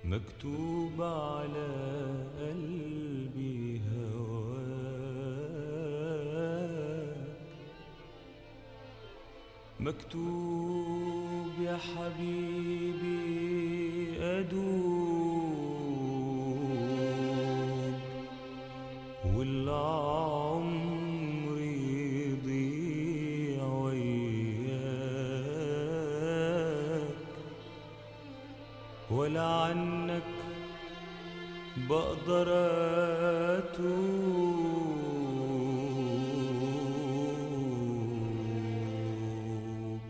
مكتوب على قلبي هواك مكتوب يا حبيبي أدوب والعمر يضيع وياك ولا عنك بقدر أتوب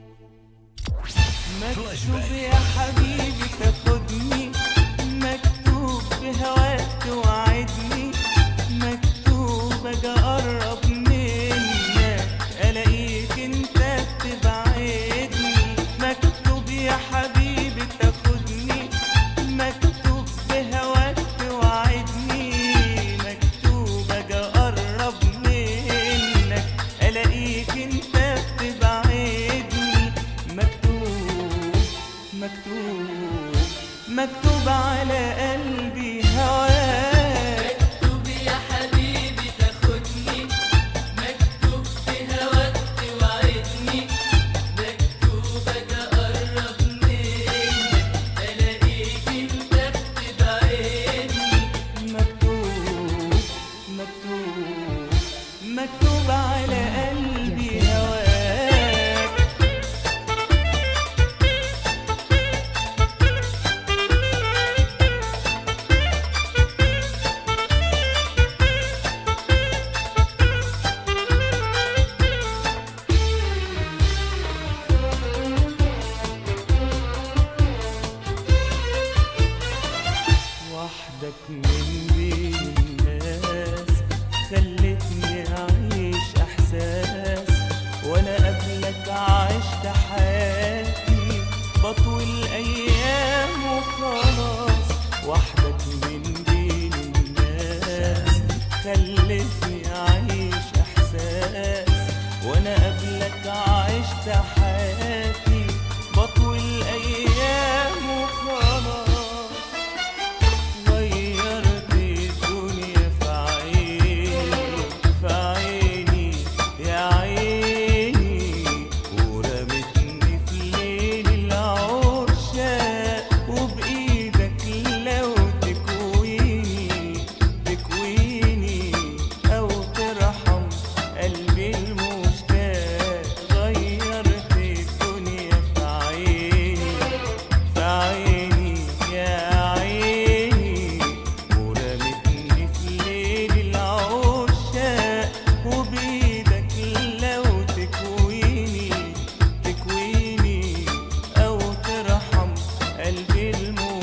مكتوب يا حبيبي تاخدني مكتوب بهواك توعدني مكتوب اجي اقرب منك الاقيك انت بتبعدني مكتوب يا حبيبي تاخدني مكتوب بهواك توعدني مكتوب اجي اقرب منك الاقيك انت بتبعدني مكتوب مكتوب مكتوب على قلبي هواك مكتوب يا حبيبي تاخدني مكتوب في هواك توعدني مكتوب اجي اقرب منك الاقيك انت بتبعدني مكتوب مكتوب مكتوب على قلبي هواك وحدك من بين الناس خلتني أعيش إحساس وأنا قبلك عشت حياتي بطول الأيام وخلاص وحدك من بين الناس خلتني أعيش إحساس وأنا قبلك عشت حياتي بطول الأيام وخلاص غيرت الدنيا في عيني في عيني يا عيني ورمتني في ليل العرشاء وبإيدك لو تكويني تكويني أو ترحم قلبي المشتاق غيرت الدنيا في عيني في عيني يا عيني ورمتني في ليل العشاق وبإيدك لو تكويني تكويني أو ترحم قلبي المشتاق